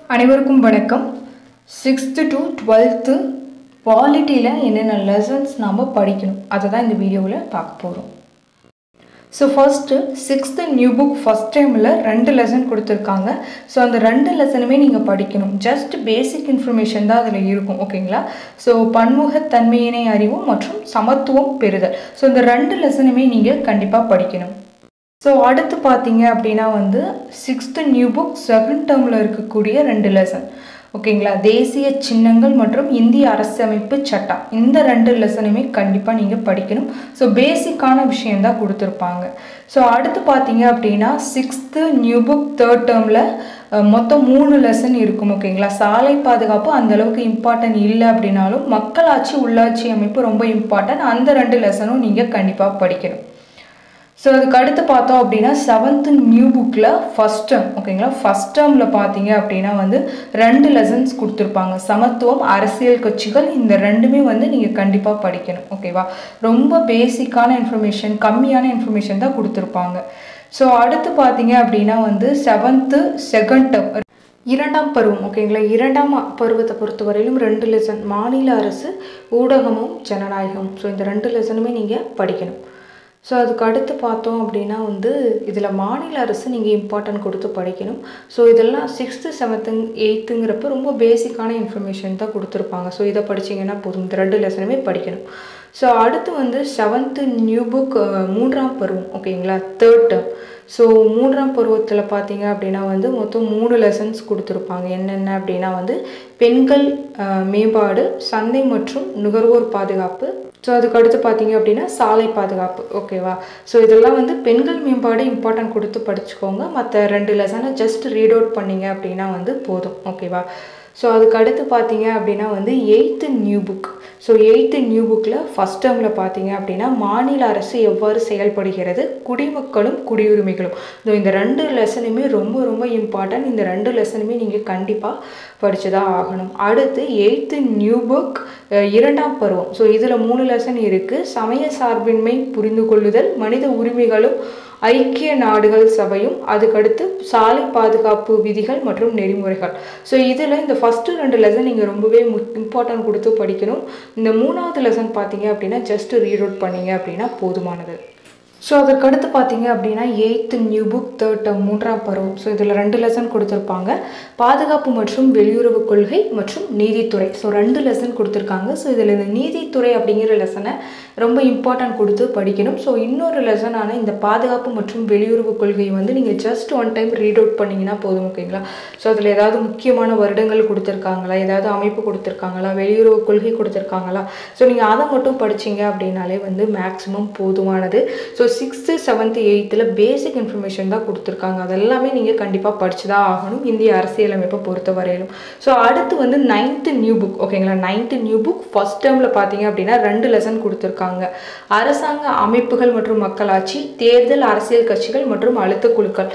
அனைவருக்கும் வணக்கம் sixth to twelfth பாலிட்டியில் என்னென்ன லெசன்ஸ் நாம் படிக்கணும் அதை தான் இந்த வீடியோவில் பார்க்க போகிறோம் so first sixth new book first டைமில் ரெண்டு லெசன் கொடுத்துருக்காங்க ஸோ அந்த ரெண்டு லெசனுமே நீங்கள் படிக்கணும் ஜஸ்ட் பேசிக் இன்ஃபர்மேஷன் தான் அதில் இருக்கும் ஓகேங்களா ஸோ பன்முகத்தன்மையினை அறிவும் மற்றும் சமத்துவம் பெறுதல் ஸோ இந்த ரெண்டு லெசனுமே நீங்கள் கண்டிப்பாக படிக்கணும் ஸோ அடுத்து பார்த்தீங்க அப்படின்னா வந்து சிக்ஸ்த்து நியூ புக் செகண்ட் டேர்மில் இருக்கக்கூடிய ரெண்டு லெசன் ஓகேங்களா தேசிய சின்னங்கள் மற்றும் இந்திய அரசமைப்பு சட்டம் இந்த ரெண்டு லெசனுமே கண்டிப்பாக நீங்கள் படிக்கணும் ஸோ பேசிக்கான விஷயந்தான் கொடுத்துருப்பாங்க ஸோ அடுத்து பார்த்தீங்க அப்படின்னா சிக்ஸ்த்து நியூ புக் தேர்ட் டேர்மில் மொத்தம் மூணு லெசன் இருக்கும் ஓகேங்களா சாலை பாதுகாப்பு அந்த அளவுக்கு இம்பார்ட்டன்ட் இல்லை அப்படின்னாலும் மக்களாட்சி உள்ளாட்சி அமைப்பு ரொம்ப இம்பார்ட்டன்ட் அந்த ரெண்டு லெசனும் நீங்கள் கண்டிப்பாக படிக்கணும் ஸோ அதுக்கு அடுத்து பார்த்தோம் அப்படின்னா செவன்த்து நியூ புக்கில் ஃபஸ்ட் டேர்ம் ஓகேங்களா ஃபஸ்ட் டேர்மில் பார்த்தீங்க அப்படின்னா வந்து ரெண்டு லெசன்ஸ் கொடுத்துருப்பாங்க சமத்துவம் அரசியல் கட்சிகள் இந்த ரெண்டுமே வந்து நீங்கள் கண்டிப்பாக படிக்கணும் ஓகேவா ரொம்ப பேசிக்கான இன்ஃபர்மேஷன் கம்மியான இன்ஃபர்மேஷன் தான் கொடுத்துருப்பாங்க ஸோ அடுத்து பார்த்தீங்க அப்படின்னா வந்து செவன்த்து செகண்ட் டேர்ம் இரண்டாம் பருவம் ஓகேங்களா இரண்டாம் பருவத்தை பொறுத்தவரையிலும் ரெண்டு லெசன் மாநில அரசு ஊடகமும் ஜனநாயகமும் ஸோ இந்த ரெண்டு லெசனுமே நீங்கள் படிக்கணும் ஸோ அதுக்கு அடுத்து பார்த்தோம் அப்படின்னா வந்து இதில் மாநில அரசு நீங்கள் இம்பார்ட்டன்ட் கொடுத்து படிக்கணும் ஸோ இதெல்லாம் சிக்ஸ்த்து செவன்த்து எயித்துங்கிறப்ப ரொம்ப பேசிக்கான இன்ஃபர்மேஷன் தான் கொடுத்துருப்பாங்க ஸோ இதை படிச்சிங்கன்னா போதும் இந்த ரெண்டு லெசனுமே படிக்கணும் ஸோ அடுத்து வந்து செவன்த்து நியூ புக் மூன்றாம் பருவம் ஓகேங்களா தேர்ட் டேர்ம் ஸோ மூன்றாம் பருவத்தில் பார்த்தீங்க அப்படின்னா வந்து மொத்தம் மூணு லெசன்ஸ் கொடுத்துருப்பாங்க என்னென்ன அப்படின்னா வந்து பெண்கள் மேம்பாடு சந்தை மற்றும் நுகர்வோர் பாதுகாப்பு ஸோ அதுக்கு அடுத்து பார்த்தீங்க அப்படின்னா சாலை பாதுகாப்பு ஓகேவா ஸோ இதெல்லாம் வந்து பெண்கள் மேம்பாடு இம்பார்ட்டன்ட் கொடுத்து படிச்சுக்கோங்க மற்ற ரெண்டு லெசனை ஜஸ்ட் ரீட் அவுட் பண்ணீங்க அப்படின்னா வந்து போதும் ஓகேவா ஸோ அதுக்கு அடுத்து பார்த்தீங்க அப்படின்னா வந்து eighth new book so eighth new புக்கில் ஃபஸ்ட் டேர்மில் பார்த்தீங்க அப்படின்னா மாநில அரசு எவ்வாறு செயல்படுகிறது குடிமக்களும் குடியுரிமைகளும் ஸோ இந்த ரெண்டு லெசனுமே ரொம்ப ரொம்ப இம்பார்ட்டன்ட் இந்த ரெண்டு லெசனுமே நீங்கள் கண்டிப்பாக படித்து தான் ஆகணும் அடுத்து எயித்து நியூ புக் இரண்டாம் பருவம் ஸோ இதில் மூணு லெசன் இருக்குது சமய சார்பின்மை புரிந்து கொள்ளுதல் மனித உரிமைகளும் ஐக்கிய நாடுகள் சபையும் அதுக்கடுத்து சாலை பாதுகாப்பு விதிகள் மற்றும் நெறிமுறைகள் ஸோ இதில் இந்த ஃபஸ்ட்டு ரெண்டு லெசன் நீங்கள் ரொம்பவே இம்பார்ட்டன்ட் கொடுத்து படிக்கணும் இந்த மூணாவது லெசன் பார்த்தீங்க அப்படின்னா ஜஸ்ட் ரீட் அவுட் பண்ணீங்க அப்படின்னா போதுமானது ஸோ அதற்கடுத்து பார்த்தீங்க அப்படின்னா eighth new book third term மூன்றாம் பருவம் ஸோ இதில் ரெண்டு லெசன் கொடுத்துருப்பாங்க பாதுகாப்பு மற்றும் வெளியுறவு கொள்கை மற்றும் நீதித்துறை ஸோ ரெண்டு லெசன் கொடுத்துருக்காங்க ஸோ இதில் இந்த நீதித்துறை அப்படிங்கிற லெசனை ரொம்ப இம்பார்ட்டன்ட் கொடுத்து படிக்கணும் ஸோ இன்னொரு லெசனான இந்த பாதுகாப்பு மற்றும் வெளியுறவு கொள்கை வந்து நீங்கள் just one time read out பண்ணிங்கன்னா போதும் ஓகேங்களா ஸோ அதில் ஏதாவது முக்கியமான வருடங்கள் கொடுத்துருக்காங்களா ஏதாவது அமைப்பு கொடுத்துருக்காங்களா வெளியுறவு கொள்கை கொடுத்துருக்காங்களா ஸோ நீங்கள் அதை மட்டும் படிச்சிங்க அப்படின்னாலே வந்து மேக்ஸிமம் போதுமானது ஸோ சிக்ஸ்த்து செவன்த்து எயித்தில் பேசிக் இன்ஃபர்மேஷன் தான் கொடுத்துருக்காங்க அதெல்லாமே நீங்கள் கண்டிப்பாக படித்து தான் ஆகணும் இந்திய அரசியலமைப்பை பொறுத்த வரையிலும் ஸோ அடுத்து வந்து நைன்த்து நியூ புக் ஓகேங்களா நைன்த்து நியூ புக் ஃபஸ்ட் டேர்மில் பார்த்தீங்க அப்படின்னா ரெண்டு லெசன் கொடுத்துருக்காங்க அரசாங்க அமைப்புகள் மற்றும் மக்களாட்சி தேர்தல் அரசியல் கட்சிகள் மற்றும் அழுத்த குழுக்கள்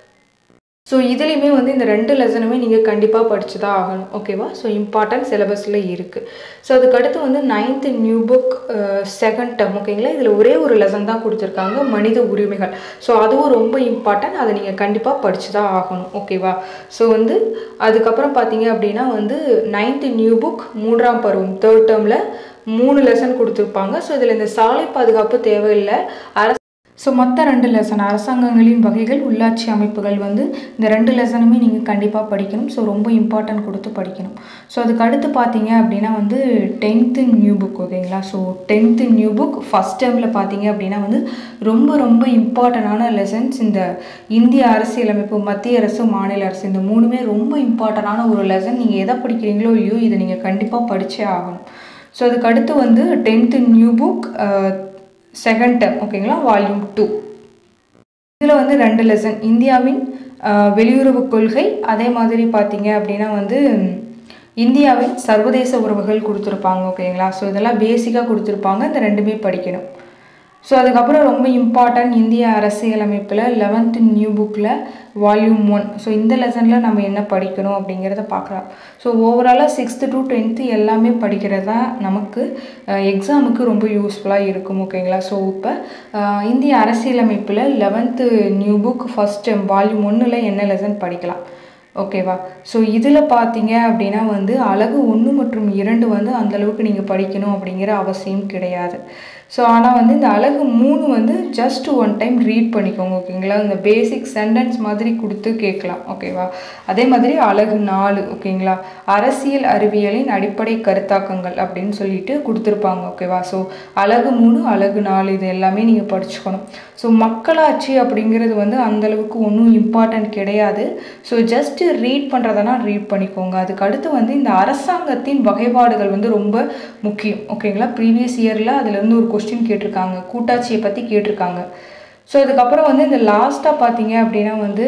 ஸோ இதுலேயுமே வந்து இந்த ரெண்டு லெசனுமே நீங்கள் கண்டிப்பாக படித்து தான் ஆகணும் ஓகேவா ஸோ இம்பார்ட்டன்ட் சிலபஸில் இருக்குது ஸோ அதுக்கடுத்து வந்து ninth new book second term ஓகேங்களா இதில் ஒரே ஒரு லெசன் தான் கொடுத்துருக்காங்க மனித உரிமைகள் ஸோ அதுவும் ரொம்ப இம்பார்ட்டன்ட் அதை நீங்கள் கண்டிப்பாக படித்து தான் ஆகணும் ஓகேவா ஸோ வந்து அதுக்கப்புறம் பார்த்தீங்க அப்படின்னா வந்து நைன்த்து நியூ புக் மூன்றாம் பருவம் தேர்ட் டேர்மில் மூணு லெசன் கொடுத்துருப்பாங்க ஸோ இதில் இந்த சாலை பாதுகாப்பு தேவையில்லை அரசு ஸோ மொத்த ரெண்டு லெசன் அரசாங்கங்களின் வகைகள் உள்ளாட்சி அமைப்புகள் வந்து இந்த ரெண்டு லெசனுமே நீங்கள் கண்டிப்பாக படிக்கணும் ஸோ ரொம்ப இம்பார்ட்டன்ட் கொடுத்து படிக்கணும் ஸோ அதுக்கு அடுத்து பார்த்தீங்க அப்படின்னா வந்து டென்த்து நியூ புக் ஓகேங்களா so tenth new book first டேர்மில் பார்த்தீங்க அப்படின்னா வந்து ரொம்ப ரொம்ப இம்பார்ட்டண்டான லெசன்ஸ் இந்த இந்திய அரசியலமைப்பு மத்திய அரசு மாநில அரசு இந்த மூணுமே ரொம்ப இம்பார்ட்டண்டான ஒரு லெசன் நீங்கள் எதை படிக்கிறீங்களோ இல்லையோ இதை நீங்கள் கண்டிப்பாக படித்தே ஆகணும் ஸோ அதுக்கு அடுத்து வந்து tenth new book second term ஓகேங்களா வால்யூம் டூ இதில் வந்து ரெண்டு லெசன் இந்தியாவின் வெளியுறவு கொள்கை அதே மாதிரி பார்த்தீங்க அப்படின்னா வந்து இந்தியாவின் சர்வதேச உறவுகள் கொடுத்துருப்பாங்க ஓகேங்களா ஸோ இதெல்லாம் பேசிக்காக கொடுத்துருப்பாங்க இந்த ரெண்டுமே படிக்கணும் ஸோ அதுக்கப்புறம் ரொம்ப இம்பார்ட்டன்ட் இந்திய அரசியலமைப்பில் லெவன்த்து நியூ புக்கில் வால்யூம் ஒன் ஸோ இந்த லெசனில் நம்ம என்ன படிக்கணும் அப்படிங்கிறத பார்க்கலாம் ஸோ ஓவராலாக சிக்ஸ்த்து டு டென்த்து எல்லாமே படிக்கிறது தான் நமக்கு எக்ஸாமுக்கு ரொம்ப யூஸ்ஃபுல்லாக இருக்கும் ஓகேங்களா ஸோ இப்போ இந்திய அரசியலமைப்பில் eleventh new book first volume ஒன்றில் என்ன லெசன் படிக்கலாம் ஓகேவா ஸோ இதில் பார்த்தீங்க அப்படின்னா வந்து அழகு ஒன்று மற்றும் இரண்டு வந்து அந்தளவுக்கு நீங்கள் படிக்கணும் அப்படிங்கிற அவசியம் கிடையாது ஸோ ஆனால் வந்து இந்த அழகு மூணு வந்து ஜஸ்ட் ஒன் டைம் ரீட் பண்ணிக்கோங்க ஓகேங்களா இந்த பேசிக் சென்டென்ஸ் மாதிரி கொடுத்து கேட்கலாம் ஓகேவா அதே மாதிரி அழகு நாலு ஓகேங்களா அரசியல் அறிவியலின் அடிப்படை கருத்தாக்கங்கள் அப்படின்னு சொல்லிட்டு கொடுத்துருப்பாங்க ஓகேவா ஸோ அழகு மூணு அழகு நாலு இது எல்லாமே நீங்கள் படிச்சுக்கணும் ஸோ மக்களாட்சி அப்படிங்கிறது வந்து அந்தளவுக்கு ஒன்றும் இம்பார்ட்டன்ட் கிடையாது ஸோ ஜஸ்ட்டு ரீட் பண்ணுறதுனா ரீட் பண்ணிக்கோங்க அதுக்கு அடுத்து வந்து இந்த அரசாங்கத்தின் வகைப்பாடுகள் வந்து ரொம்ப முக்கியம் ஓகேங்களா ப்ரீவியஸ் இயரில் அதுலேருந்து ஒரு கொஸ்டின் கேட்டிருக்காங்க கூட்டாட்சியை பற்றி கேட்டிருக்காங்க ஸோ அதுக்கப்புறம் வந்து இந்த லாஸ்ட்டாக பார்த்தீங்க அப்படின்னா வந்து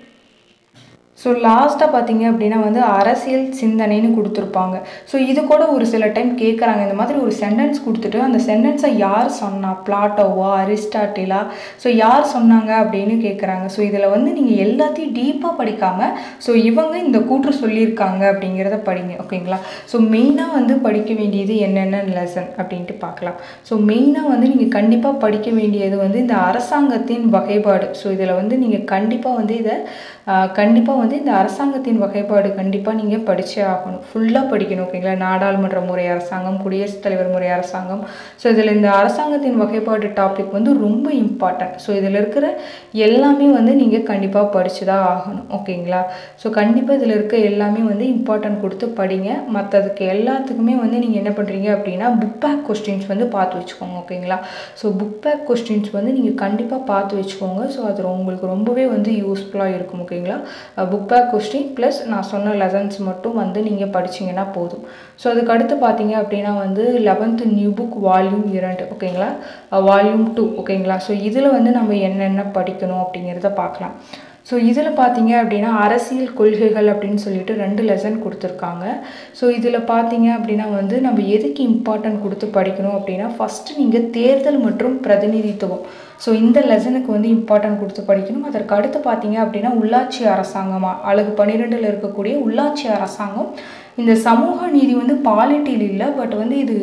ஸோ லாஸ்ட்டாக பார்த்தீங்க அப்படின்னா வந்து அரசியல் சிந்தனைன்னு கொடுத்துருப்பாங்க ஸோ இது கூட ஒரு சில டைம் கேட்குறாங்க இந்த மாதிரி ஒரு சென்டென்ஸ் கொடுத்துட்டு அந்த சென்டென்ஸை யார் சொன்னா பிளாட்டோவா அரிஸ்டாட்டிலா ஸோ யார் சொன்னாங்க அப்படின்னு கேட்குறாங்க ஸோ இதில் வந்து நீங்கள் எல்லாத்தையும் டீப்பாக படிக்காமல் ஸோ இவங்க இந்த கூற்று சொல்லியிருக்காங்க அப்படிங்கிறத படிங்க ஓகேங்களா ஸோ மெயினாக வந்து படிக்க வேண்டியது என்னென்ன லெசன் அப்படின்ட்டு பார்க்கலாம் ஸோ மெயினாக வந்து நீங்கள் கண்டிப்பாக படிக்க வேண்டியது வந்து இந்த அரசாங்கத்தின் வகைப்பாடு ஸோ இதில் வந்து நீங்கள் கண்டிப்பாக வந்து இதை கண்டிப்பாக வந்து இந்த அரசாங்கத்தின் வகைப்பாடு கண்டிப்பாக நீங்கள் படித்தே ஆகணும் ஃபுல்லாக படிக்கணும் ஓகேங்களா நாடாளுமன்ற முறை அரசாங்கம் குடியரசுத் தலைவர் முறை அரசாங்கம் ஸோ இதில் இந்த அரசாங்கத்தின் வகைப்பாடு டாபிக் வந்து ரொம்ப இம்பார்ட்டன்ட் ஸோ இதில் இருக்கிற எல்லாமே வந்து நீங்கள் கண்டிப்பாக படித்து தான் ஆகணும் ஓகேங்களா ஸோ கண்டிப்பாக இதில் இருக்க எல்லாமே வந்து இம்பார்ட்டன்ட் கொடுத்து படிங்க மற்றதுக்கு எல்லாத்துக்குமே வந்து நீங்கள் என்ன பண்ணுறீங்க அப்படின்னா புக் பேக் கொஸ்டின்ஸ் வந்து பார்த்து வச்சுக்கோங்க ஓகேங்களா ஸோ புக் பேக் கொஸ்டின்ஸ் வந்து நீங்கள் கண்டிப்பாக பார்த்து வச்சுக்கோங்க ஸோ அது உங்களுக்கு ரொம்பவே வந்து யூஸ்ஃபுல்லாக இருக்கும் ஓகேங்களா புக் பேக் கொஸ்டின் ப்ளஸ் நான் சொன்ன லெசன்ஸ் மட்டும் வந்து நீங்கள் படிச்சிங்கன்னா போதும் ஸோ அதுக்கு அடுத்து பார்த்தீங்க அப்படின்னா வந்து லெவன்த்து நியூ புக் வால்யூம் இரண்டு ஓகேங்களா வால்யூம் டூ ஓகேங்களா ஸோ இதில் வந்து நம்ம என்னென்ன படிக்கணும் அப்படிங்கிறத பார்க்கலாம் ஸோ இதில் பார்த்தீங்க அப்படின்னா அரசியல் கொள்கைகள் அப்படின்னு சொல்லிட்டு ரெண்டு லெசன் கொடுத்துருக்காங்க ஸோ இதில் பார்த்தீங்க அப்படின்னா வந்து நம்ம எதுக்கு இம்பார்ட்டன்ட் கொடுத்து படிக்கணும் அப்படின்னா ஃபஸ்ட்டு நீங்கள் தேர்தல் மற்றும் பிரதிநிதித்துவம் ஸோ இந்த லெசனுக்கு வந்து இம்பார்ட்டன்ட் கொடுத்து படிக்கணும் அதற்கு அடுத்து பார்த்தீங்க அப்படின்னா உள்ளாட்சி அரசாங்கமாக அழகு பன்னிரெண்டில் இருக்கக்கூடிய உள்ளாட்சி அரசாங்கம் இந்த சமூக நீதி வந்து பாலிட்டியில் இல்லை பட் வந்து இது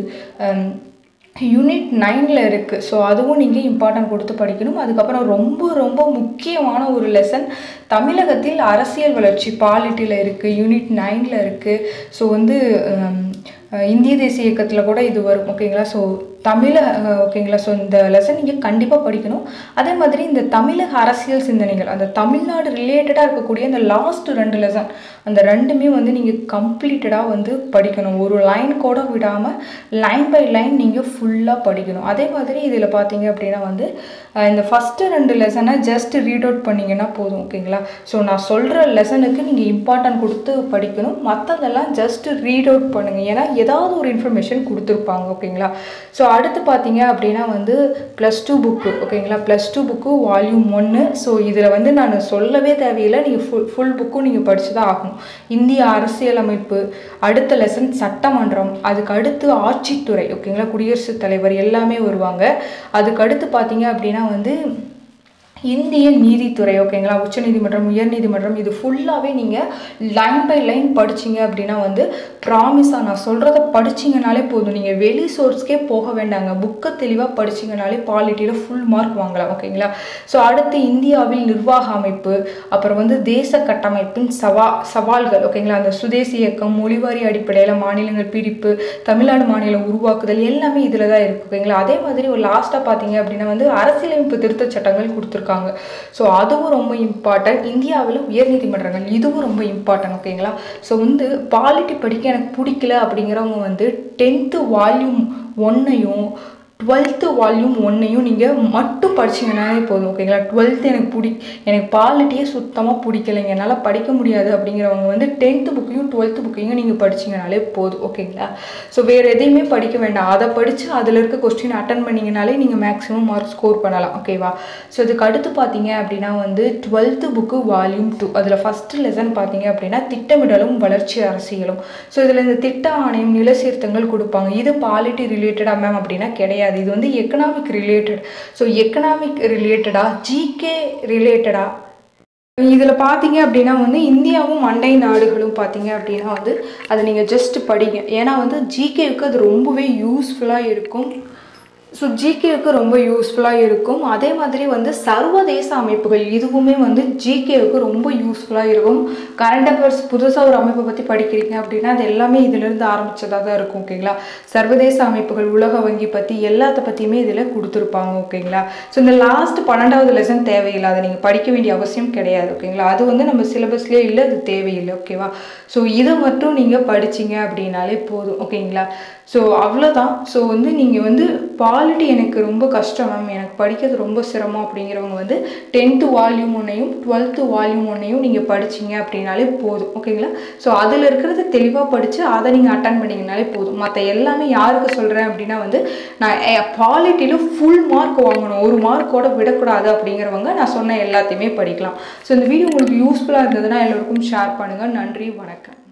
யூனிட் நைனில் இருக்குது ஸோ அதுவும் நீங்கள் இம்பார்ட்டன்ட் கொடுத்து படிக்கணும் அதுக்கப்புறம் ரொம்ப ரொம்ப முக்கியமான ஒரு லெசன் தமிழகத்தில் அரசியல் வளர்ச்சி பாலிட்டியில் இருக்குது யூனிட் நைனில் இருக்குது ஸோ வந்து இந்திய தேசிய இயக்கத்தில் கூட இது வரும் ஓகேங்களா ஸோ தமிழ ஓகேங்களா ஸோ இந்த லெசன் நீங்கள் கண்டிப்பாக படிக்கணும் அதே மாதிரி இந்த தமிழக அரசியல் சிந்தனைகள் அந்த தமிழ்நாடு ரிலேட்டடாக இருக்கக்கூடிய அந்த லாஸ்ட் ரெண்டு லெசன் அந்த ரெண்டுமே வந்து நீங்கள் கம்ப்ளீட்டடாக வந்து படிக்கணும் ஒரு லைன் கூட விடாமல் லைன் பை லைன் நீங்கள் ஃபுல்லாக படிக்கணும் அதே மாதிரி இதில் பார்த்தீங்க அப்படின்னா வந்து இந்த ஃபஸ்ட்டு ரெண்டு லெசனை ஜஸ்ட் ரீட் அவுட் பண்ணிங்கன்னா போதும் ஓகேங்களா ஸோ நான் சொல்கிற லெசனுக்கு நீங்கள் இம்பார்ட்டன்ட் கொடுத்து படிக்கணும் மற்றதெல்லாம் ஜஸ்ட் ரீட் அவுட் பண்ணுங்கள் ஏன்னா ஏதாவது ஒரு இன்ஃபர்மேஷன் கொடுத்துருப்பாங்க ஓகேங்களா ஸோ அடுத்து பார்த்தீங்க அப்படின்னா வந்து ப்ளஸ் டூ புக்கு ஓகேங்களா ப்ளஸ் டூ புக்கு வால்யூம் ஒன்று ஸோ இதில் வந்து நான் சொல்லவே தேவையில்லை நீங்கள் ஃபுல் ஃபுல் புக்கும் நீங்கள் படித்து தான் ஆகணும் இந்திய அரசியலமைப்பு அடுத்த லெசன் சட்டமன்றம் அதுக்கு அடுத்து ஆட்சித்துறை ஓகேங்களா குடியரசுத் தலைவர் எல்லாமே வருவாங்க அதுக்கு அடுத்து பார்த்தீங்க அப்படின்னா வந்து இந்திய நீதித்துறை ஓகேங்களா உச்சநீதிமன்றம் உயர்நீதிமன்றம் இது ஃபுல்லாகவே நீங்கள் லைன் பை லைன் படிச்சிங்க அப்படின்னா வந்து ப்ராமிஸாக நான் சொல்கிறத படிச்சிங்கனாலே போதும் நீங்கள் வெளி சோர்ஸ்க்கே போக வேண்டாங்க புக்கை தெளிவாக படிச்சிங்கனாலே பாலிட்டியில் ஃபுல் மார்க் வாங்கலாம் ஓகேங்களா ஸோ அடுத்து இந்தியாவில் நிர்வாக அமைப்பு அப்புறம் வந்து தேச கட்டமைப்பின் சவா சவால்கள் ஓகேங்களா அந்த சுதேசி இயக்கம் மொழிவாரி அடிப்படையில் மாநிலங்கள் பிரிப்பு தமிழ்நாடு மாநிலம் உருவாக்குதல் எல்லாமே இதில் தான் இருக்குது ஓகேங்களா அதே மாதிரி ஒரு லாஸ்ட்டாக பார்த்தீங்க அப்படின்னா வந்து அரசியலமைப்பு திருத்த சட்டங்கள் கொடுத்துருக்காங்க இருக்காங்க ஸோ அதுவும் ரொம்ப இம்பார்ட்டன்ட் இந்தியாவில் உயர்நீதிமன்றங்கள் இதுவும் ரொம்ப இம்பார்ட்டன்ட் ஓகேங்களா ஸோ வந்து பாலிட்டி படிக்க எனக்கு பிடிக்கல அப்படிங்கிறவங்க வந்து டென்த்து வால்யூம் ஒன்னையும் டுவெல்த்து வால்யூம் ஒன்றையும் நீங்கள் மட்டும் படிச்சிங்கனாலே போதும் ஓகேங்களா டுவெல்த்து எனக்கு பிடி எனக்கு பாலிட்டியே சுத்தமாக பிடிக்கலைங்க என்னால் படிக்க முடியாது அப்படிங்கிறவங்க வந்து டென்த்து புக்கையும் டுவெல்த்து புக்கையும் நீங்கள் படிச்சிங்கனாலே போதும் ஓகேங்களா ஸோ வேறு எதையுமே படிக்க வேண்டாம் அதை படித்து அதில் இருக்க கொஸ்டின் அட்டன் பண்ணிங்கனாலே நீங்கள் மேக்ஸிமம் மார்க் ஸ்கோர் பண்ணலாம் ஓகேவா ஸோ இதுக்கு அடுத்து பார்த்தீங்க அப்படின்னா வந்து டுவெல்த்து புக்கு வால்யூம் டூ அதில் ஃபஸ்ட்டு லெசன் பார்த்தீங்க அப்படின்னா திட்டமிடலும் வளர்ச்சி அரசியலும் ஸோ இதில் இந்த திட்ட ஆணையம் நில சீர்த்தங்கள் கொடுப்பாங்க இது பாலிட்டி ரிலேட்டடாக மேம் அப்படின்னா கிடையாது இது வந்து எக்கனாமிக் ரிலேட்டட் ஸோ எக்கனாமிக் ரிலேட்டடாக ஜிகே ரிலேட்டடாக இதில் பார்த்தீங்க அப்படின்னா வந்து இந்தியாவும் அண்டை நாடுகளும் பார்த்தீங்க அப்படின்னா வந்து அதை நீங்கள் ஜஸ்ட் படிங்க ஏன்னா வந்து ஜிகேவுக்கு அது ரொம்பவே யூஸ்ஃபுல்லாக இருக்கும் ஸோ ஜிகேவுக்கு ரொம்ப யூஸ்ஃபுல்லாக இருக்கும் அதே மாதிரி வந்து சர்வதேச அமைப்புகள் இதுவுமே வந்து ஜிகேவுக்கு ரொம்ப யூஸ்ஃபுல்லாக இருக்கும் கரண்ட் அஃபேர்ஸ் புதுசாக ஒரு அமைப்பை பற்றி படிக்கிறீங்க அப்படின்னா அது எல்லாமே இதிலிருந்து ஆரம்பிச்சதாக தான் இருக்கும் ஓகேங்களா சர்வதேச அமைப்புகள் உலக வங்கி பற்றி எல்லாத்த பற்றியுமே இதில் கொடுத்துருப்பாங்க ஓகேங்களா ஸோ இந்த லாஸ்ட் பன்னெண்டாவது லெசன் தேவையில்லை அதை நீங்கள் படிக்க வேண்டிய அவசியம் கிடையாது ஓகேங்களா அது வந்து நம்ம சிலபஸ்லேயே இல்லை அது தேவையில்லை ஓகேவா ஸோ இதை மட்டும் நீங்கள் படிச்சீங்க அப்படின்னாலே போதும் ஓகேங்களா ஸோ அவ்வளோதான் ஸோ வந்து நீங்கள் வந்து பாலிட்டி எனக்கு ரொம்ப கஷ்டம் மேம் எனக்கு படிக்கிறது ரொம்ப சிரமம் அப்படிங்கிறவங்க வந்து டென்த்து வால்யூம் ஒன்றையும் டுவெல்த்து வால்யூம் ஒன்றையும் நீங்கள் படிச்சீங்க அப்படின்னாலே போதும் ஓகேங்களா ஸோ அதில் இருக்கிறத தெளிவாக படித்து அதை நீங்கள் அட்டன் பண்ணிங்கனாலே போதும் மற்ற எல்லாமே யாருக்கு சொல்கிறேன் அப்படின்னா வந்து நான் பாலிட்டியில் ஃபுல் மார்க் வாங்கணும் ஒரு மார்க்கோட விடக்கூடாது அப்படிங்கிறவங்க நான் சொன்ன எல்லாத்தையுமே படிக்கலாம் ஸோ இந்த வீடியோ உங்களுக்கு யூஸ்ஃபுல்லாக இருந்ததுன்னா எல்லோருக்கும் ஷேர் பண்ணுங்கள் நன்றி வணக்கம்